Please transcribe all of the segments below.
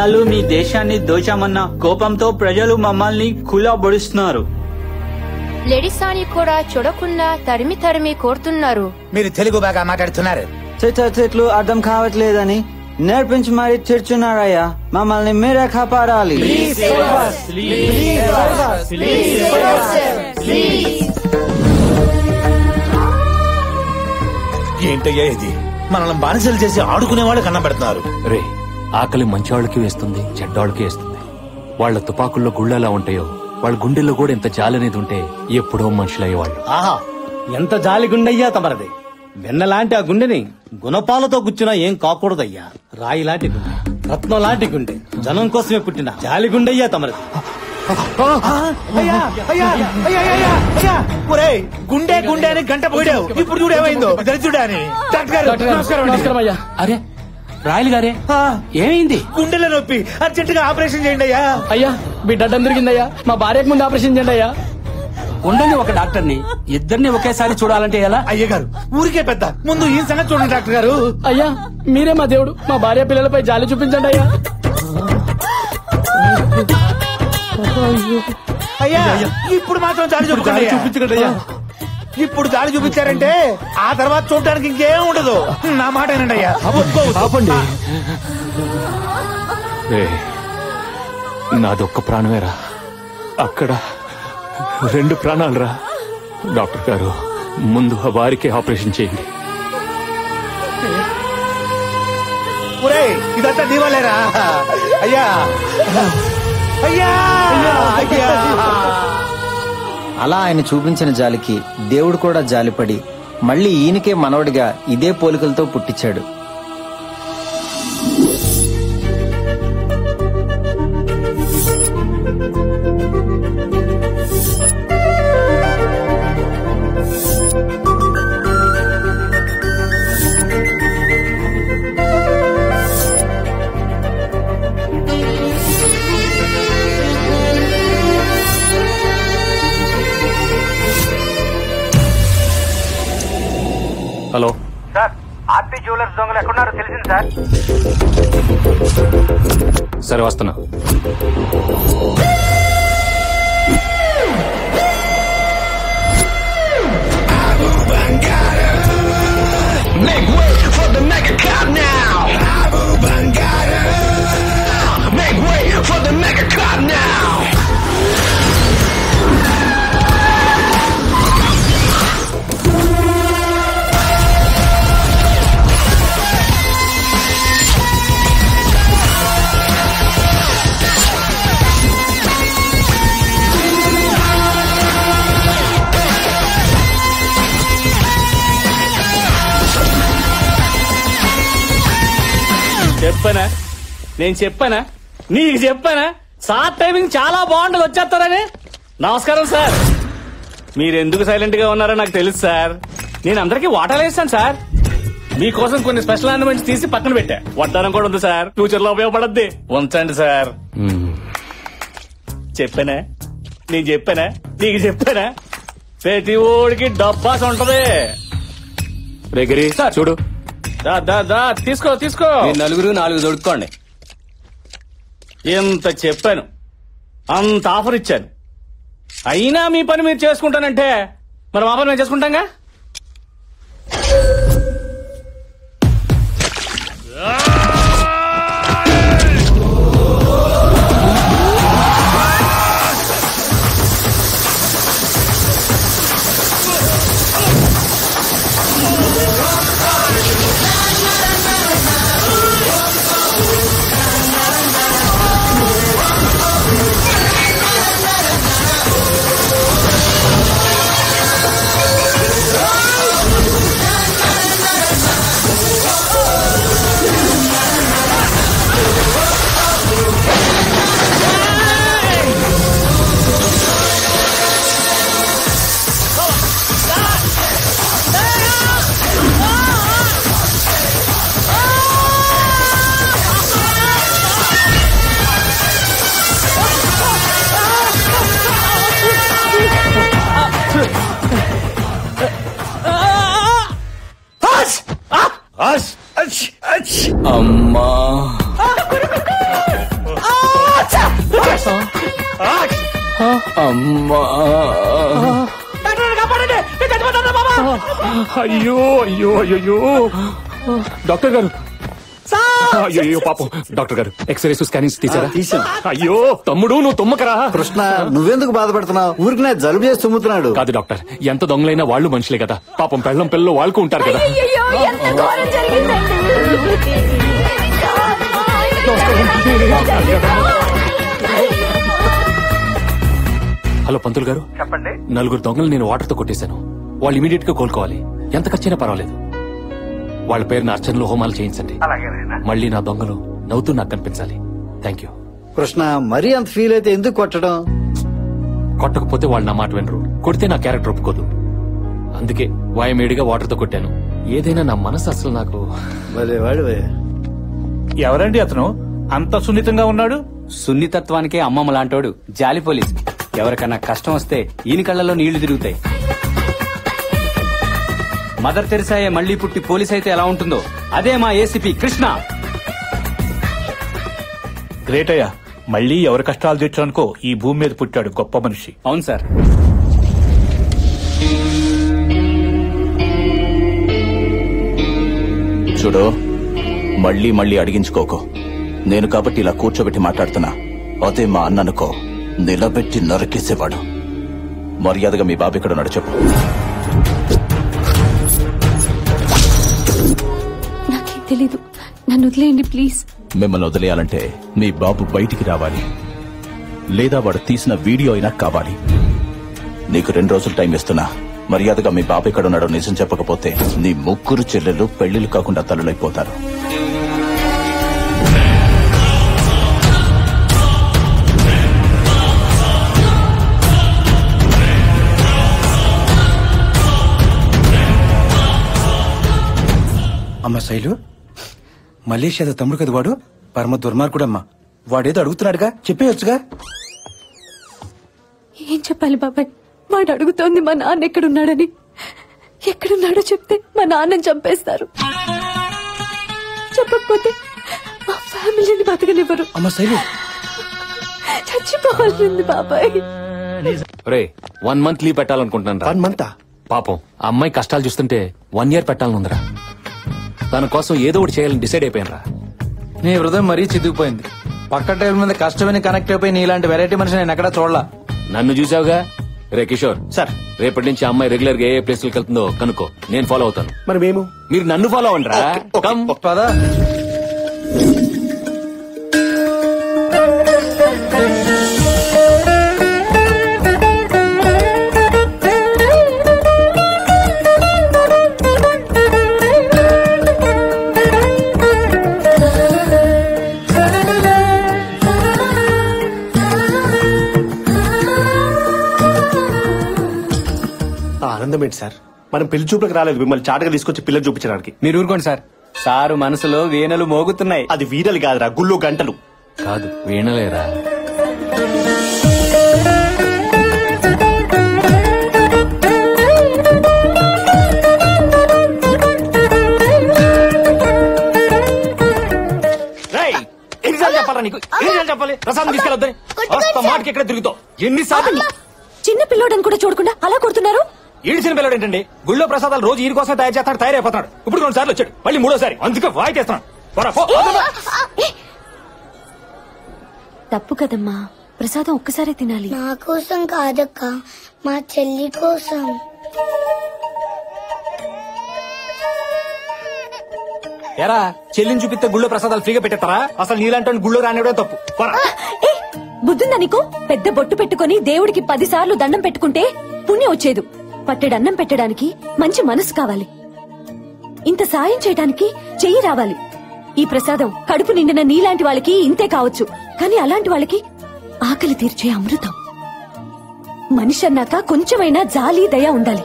ఇన్నాళ్ళు మీ దేశాన్ని దోచామన్న కోపంతో ప్రజలు మమ్మల్ని కులాబొడుస్తున్నారు లేడీస్ అని కూడా చూడకుండా తరిమి తరిమి కోరుతున్నారు మీరు తెలుగు బాగా మాట్లాడుతున్నారు చిత్త చెట్లు అర్థం కావట్లేదని నేర్పించి మరి తిడుచున్నారయ్యా మమ్మల్ని మీరే కాపాడాలి ఏంటయ్యా ఇది మనల్ని బానిసలు చేసి ఆడుకునే వాళ్ళు కన్నబెడుతున్నారు రే ఆకలి మంచివాళ్ళకి వేస్తుంది చెడ్డాళ్ళకి వేస్తుంది వాళ్ళ తుపాకుల్లో గుళ్ళెలా ఉంటాయో వాళ్ళ గుండెల్లో కూడా ఇంత జాలనేది ఉంటే ఎప్పుడో మనుషులయ్యేవాళ్ళు ఆహా ఎంత జాలి గుండయ్యా తమరది వెన్నలాంటి ఆ గుండెని గుణపాలతో గుచ్చినా ఏం కాకూడదయ్యా రాయి లాంటి గుండె రత్నం లాంటి గుండె జనం కోసమే పుట్టిన జాలి గుండయ్యా తమరది అయ్యా, అయ్యా, అయ్యా, అయ్యా, అయ్యా. ఒరేయ్, గుండె గుండె అని గంట పోయావు ఇప్పుడు చూడు ఏమైందో దరిద్రుడా అని డాక్టర్ గారు నమస్కారం అండి. అరే రాయలు గారే ఆ, ఏమైంది గుండెల నొప్పి అర్జెంట్ గా ఆపరేషన్ చేయండి అయ్యా అయ్యా బిడ్డ అడ్డం దొరికిందయ్యా మా భార్యకు ముందు ఆపరేషన్ చేయండి అయ్యా ఉండండి ఒక డాక్టర్ని ఇద్దరిని ఒకేసారి చూడాలంటే ఎలా అయ్య గారు ఊరికే పెద్ద ముందు ఈ సంగతి చూడండి డాక్టర్ గారు అయ్యా మీరే మా దేవుడు మా భార్య పిల్లలపై జాలి చూపించండి అయ్యా అయ్యా ఇప్పుడు మాత్రం దాడి చూపించండి అయ్యా. చూపించకండి అయ్యా ఇప్పుడు దాడి చూపించారంటే ఆ తర్వాత చూడడానికి ఇంకేం ఉండదు నా మాట ఏనండి అయ్యా ఆపండి నాదొక్క ప్రాణమేరా అక్కడ రెండు ప్రాణాలురా డాక్టర్ గారు ముందు ఆ వారికి ఆపరేషన్ చేయండి ఒరేయ్ ఇదంతా నీ వల్లేరా అయ్యా అయ్యా అయ్యా అలా ఆయన చూపించిన జాలికి దేవుడు కూడా జాలిపడి మళ్ళీ ఈయనకే మనవడిగా ఇదే పోలికలతో పుట్టించాడు హలో సార్ ఆర్పి జ్యువెలర్స్ దొంగలు ఎక్కడున్నారో తెలిసింది సార్ సరే వస్తున్నా చెప్పానా నేను చెప్పానా నీకు చెప్పానా సార్ టైమింగ్ చాలా బాగుంటుంది వచ్చేస్తారని నమస్కారం సార్ మీరు ఎందుకు సైలెంట్ గా ఉన్నారో నాకు తెలుసు సార్ నేను అందరికీ వాటాలు వేస్తాను సార్ మీకోసం కొన్ని స్పెషల్ ఆర్నమెంట్స్ తీసి పక్కన పెట్టా వడ్డానం కూడా ఉంది సార్ ఫ్యూచర్ లో ఉపయోగపడద్ది ఉంచండి సార్ చెప్పానా నేను చెప్పానా నీకు చెప్పానా ప్రతి ఓడికి డబ్బాస్ ఉంటది రేగిరి చూడు దా దా దా తీసుకో తీసుకో నలుగురు నాలుగు దొడుక్కోండి ఎంత చెప్పాను అంత ఆఫర్ ఇచ్చాను అయినా మీ పని మీరు చేసుకుంటానంటే మరి మా పని మేము చేసుకుంటాంగా అయ్యో అయ్యో అయ్యో డాక్టర్ గారు అయ్యో అయ్యో పాపం డాక్టర్ గారు ఎక్స్రేస్ స్కానింగ్స్ తీసారా తీసాం. అయ్యో తమ్ముడు నువ్వు తుమ్మకరా కృష్ణ నువ్వెందుకు బాధపడుతున్నావు ఊరికి జలుబు చేసి తుమ్ముతున్నాడు కాదు డాక్టర్ ఎంత దొంగలైనా వాళ్ళు మనుషులే కదా పాపం పెళ్ళం పిల్లలు వాళ్ళకు ఉంటారు కదా అయ్యయ్యో, ఎంత ఘోరం జరిగిందండి హలో పంతులు గారు చెప్పండి నలుగురు దొంగలు నేను వాటర్ తో కొట్టేశాను వాళ్ళు ఇమీడియట్ గా కోలుకోవాలి ఎంత ఖర్చైనా పర్వాలేదు వాళ్ళ పేరున అర్చనలు హోమాలు చేయించండి అలాగేనైనా మళ్ళీ నా దొంగలు నవ్వుతూ నాకు కనిపించాలి థ్యాంక్ యూ కృష్ణ మరీ అంత ఫీల్ అయితే ఎందుకు కొట్టడం కొట్టకపోతే వాళ్ళు నా మాట వినరు కొడితే నా క్యారెక్టర్ ఒప్పుకోదు అందుకే వాయమేడిగా వాటర్ తో కొట్టాను ఏదైనా నా మనసు అసలు నాకు భలే వాడు ఎవరండి అతను అంత సున్నితంగా ఉన్నాడు సున్నితత్వానికే అమ్మమ్మ లాంటోడు జాలి పోలీస్ ఎవరికన్నా కష్టం వస్తే ఈయన కళ్ళలో నీళ్లు తిరుగుతాయి మదర్ తెరిసాయే మళ్ళీ పుట్టి పోలీస్ అయితే ఎలా ఉంటుందో అదే మా ఏసీపీ కృష్ణ గ్రేట్ అయ్యా మళ్ళీ ఎవరి కష్టాలు తీర్చానుకో ఈ భూమి మీద పుట్టాడు గొప్ప మనిషి అవును సార్ చూడు మళ్ళీ మళ్ళీ అడిగించుకోకు నేను కాబట్టి ఇలా కూర్చోబెట్టి మాట్లాడుతున్నా అదే మా అన్ననుకో నిలబెట్టి నరికేసేవాడు మర్యాదగా మీ బాబు ఇక్కడ ఉన్నాడు చెప్పు నాకేం తెలీదు నన్ను వదిలేయండి ప్లీజ్ మిమ్మల్ని వదిలేయాలంటే మీ బాబు బయటికి రావాలి లేదా వాడు తీసిన వీడియో అయినా కావాలి నీకు రెండు రోజులు టైం ఇస్తున్నా మర్యాదగా మీ బాబు ఎక్కడ ఉన్నాడో నిజం చెప్పకపోతే నీ ముగ్గురు చెల్లెలు పెళ్లిళ్ళు కాకుండా తల్లులైపోతారు అమ్మ శైలు మలేషియా తమ్ముడు కదా వాడు పరమ దుర్మార్గుడమ్మా వాడేదో అడుగుతున్నాడుగా చెప్పేయొచ్చుగా ఏం చెప్పాలి బాబాయ్ వాడు అడుగుతోంది మా నాన్న ఎక్కడున్నాడని ఎక్కడున్నాడో చెప్తే మా నాన్నని చంపేస్తారు చెప్పకపోతే మా ఫ్యామిలీని బతకనివ్వరు అమ్మ శైలు చచ్చిపోవాల్సింది బాబాయ్ రే వన్ మంత్ లీవ్ పెట్టాలనుకుంటున్నాను రా. వన్ మంతా పాపం ఆ అమ్మాయి కష్టాలు చూస్తుంటే వన్ ఇయర్ పెట్టాలనుందిరా తన కోసం ఏదో ఒకటి చేయాలని డిసైడ్ అయిపోయాను రా నీ హృదయం మరీ చితికిపోయింది పక్క టేబుల్ మీద కష్టమైన కనెక్ట్ అయిపోయి నీలాంటి వెరైటీ మనిషి నేను ఎక్కడా చూడలా నన్ను చూసావుగా రే కిషోర్ సార్ రేపటి నుంచి ఆ అమ్మాయి రెగ్యులర్ గా ఏ ప్లేస్ కి వెళ్తుందో కనుక్కో నేను ఫాలో అవుతాను మరి మేము మీరు నన్ను ఫాలో అవ్వండి రా కమ్. పదా ఆనందం ఏంటి సార్ మనం పెళ్లి చూపులకు రాలేదు మిమ్మల్ని చాటగా తీసుకొచ్చి పిల్లలు చూపించడానికి మీరు ఊరుకోండి సార్ సారు మనసులో వీణలు మోగుతున్నాయి అది వీరలు కాదురా గుళ్ళు గంటలు కాదు వీణలేరా రేయ్, ఎన్నిసార్లు చెప్పాలా నీకు ఎన్నిసార్లు చెప్పాలి ప్రసాదం తీసుకెళ్ళొద్దని వస్తా మాటకి ఎక్కడ తిరుగుతావు ఎన్నిసార్లు చిన్న పిల్లోడని కూడా చూడకుండా అలా కొడుతున్నారు ఈడిచిన పిల్లడు ఏంటండి గుళ్ళో ప్రసాదాలు రోజు ఈయన కోసం తయారు చేస్తాడు తయారైపోతున్నాడు ఇప్పుడు రెండు సార్లు వచ్చాడు మళ్ళీ మూడోసారి అందుకే వాయి చేస్తున్నాడు పోరా, పో. ఏ! తప్పు కదమ్మా ప్రసాదం ఒక్కసారే తినాలి నా కోసం కాదక్క మా చెల్లి కోసం ఎరా చెల్లిని చూపిస్తే గుళ్ళో ప్రసాదాలు ఫ్రీగా పెట్టేస్తారా అసలు నీలాంటి గుళ్ళో రానివ్వడం తప్పు పోరా. ఏ బుద్ధుందా నీకు పెద్ద బొట్టు పెట్టుకొని దేవుడికి పది సార్లు దండం పెట్టుకుంటే పుణ్యం వచ్చేదు పట్టెడన్నం పెట్టడానికి మంచి మనసు కావాలి ఇంత సాయం చేయడానికి చెయ్యి రావాలి ఈ ప్రసాదం కడుపు నిండిన నీలాంటి వాళ్ళకి ఇంతే కావచ్చు కానీ అలాంటి వాళ్ళకి ఆకలి తీర్చే అమృతం మనిషి అన్నాక కొంచెమైనా జాలి దయ ఉండాలి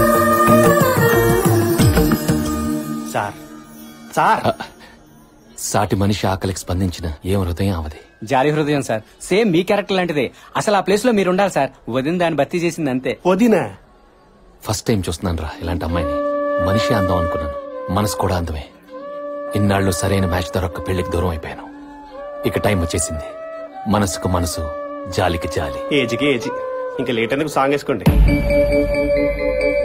సార్ సార్ సాటి మనిషి ఆకలికి స్పందించిన ఏం హృదయం అవది జాలి హృదయం సార్ సేమ్ మీ క్యారెక్టర్ లాంటిదే అసలు ఆ ప్లేస్ లో మీరు ఉండాలి సార్ వదిన దాన్ని భర్తీ చేసింది అంతే వదినా ఫస్ట్ టైం చూస్తున్నాను రా ఇలాంటి అమ్మాయిని మనిషి అందం అనుకున్నాను మనసు కూడా అందమే ఇన్నాళ్ళు సరైన మ్యాచ్ దొరక్క పెళ్లికి దూరం అయిపోయాను ఇక టైం వచ్చేసింది మనసుకు మనసు జాలికి జాలి ఏజ్కి ఏజ్ ఇంకా లేట్ ఎందుకు సాంగ్ వేసుకోండి